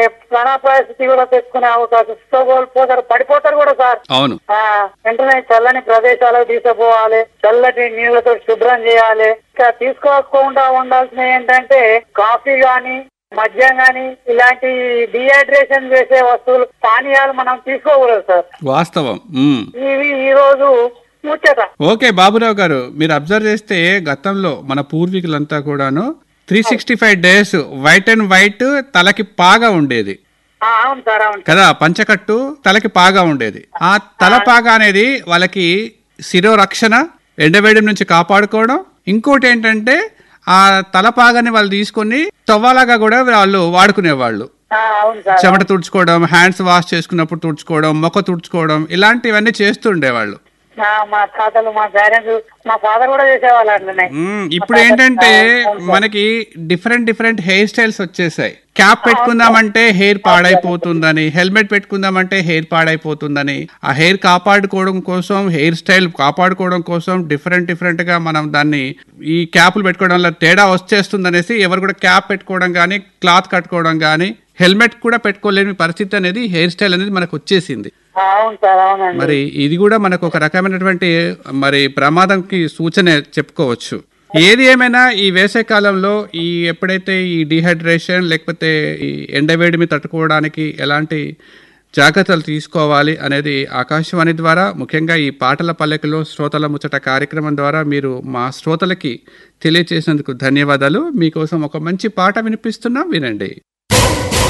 ప్రాణాపాయ స్థితి కూడా తెచ్చుకునే అవకాశం స్థితితో కోల్పోతారు పడిపోతారు కూడా సార్ అవును ఆ వెంటనే చల్లని ప్రదేశాలకు తీసుకుపోవాలి చల్లటి నీళ్లతో శుభ్రం చేయాలి ఇంకా తీసుకోకుండా ఉండాల్సిన ఏంటంటే కాఫీ గాని మద్యం గాని ఇలాంటి డిహైడ్రేషన్ చేసే వస్తువులు పానీయాలు మనం తీసుకోకూడదు సార్ వాస్తవం ఉమ్. ఇవి ఈ రోజు ముచ్చట ఓకే బాబురావు గారు మీరు అబ్జర్వ్ చేస్తే గతంలో మన పూర్వీకులంతా కూడాను three sixty five days white and white తలకి పాగా ఉండేది ఆ, అవును సార్ అవును కదా పంచకట్టు తలకి పాగా ఉండేది ఆ తల పాగా అనేది వాళ్ళకి శిరోరక్షణ ఎండవేయడం నుంచి కాపాడుకోవడం ఇంకోటి ఏంటంటే ఆ తలపాగాని వాళ్ళు తీసుకొని తవ్వాలాగా కూడా వాళ్ళు వాడుకునేవాళ్ళు ఆ, అవును సార్ చెమట తుడుచుకోవడం హ్యాండ్స్ వాష్ చేసుకున్నప్పుడు తుడుచుకోవడం మొక్క తుడుచుకోవడం ఇలాంటివన్నీ చేస్తుండేవాళ్ళు ఆ, మా తాతలు మా పేరెంట్స్ మా ఫాదర్ కూడా చేసేవాళ్ళు అండి మ్మ్. ఇప్పుడు ఏంటంటే మనకి డిఫరెంట్ డిఫరెంట్ హెయిర్ స్టైల్స్ వచ్చేసాయి క్యాప్ పెట్టుకుందామంటే హెయిర్ పాడైపోతుందని హెల్మెట్ పెట్టుకుందామంటే హెయిర్ పాడైపోతుందని ఆ హెయిర్ కాపాడుకోవడం కోసం హెయిర్ స్టైల్ కాపాడుకోవడం కోసం డిఫరెంట్ డిఫరెంట్ గా మనం దాన్ని ఈ క్యాప్లు పెట్టుకోవడం వల్ల తేడా వచ్చేస్తుంది అనేసి ఎవరు కూడా క్యాప్ పెట్టుకోవడం కానీ క్లాత్ కట్టుకోవడం కానీ హెల్మెట్ కూడా పెట్టుకోలేని పరిస్థితి అనేది హెయిర్ స్టైల్ అనేది మనకు వచ్చేసింది ఆ, అవును సార్ అవునండి మరి ఇది కూడా మనకు ఒక రకమైనటువంటి మరి ప్రమాదంకి సూచన చెప్పుకోవచ్చు ఏది ఏమైనా ఈ వేసవి కాలంలో ఈ ఎప్పుడైతే ఈ డిహైడ్రేషన్ లేకపోతే ఈ ఎండవేడిమి తట్టుకోవడానికి ఎలాంటి జాగ్రత్తలు తీసుకోవాలి అనేది ఆకాశవాణి ద్వారా ముఖ్యంగా ఈ పాటల పల్లెకలో శ్రోతల ముచ్చట కార్యక్రమం ద్వారా మీరు మా శ్రోతలకి తెలియచేసినందుకు ధన్యవాదాలు మీకోసం ఒక మంచి పాట వినిపిస్తున్నాం వినండి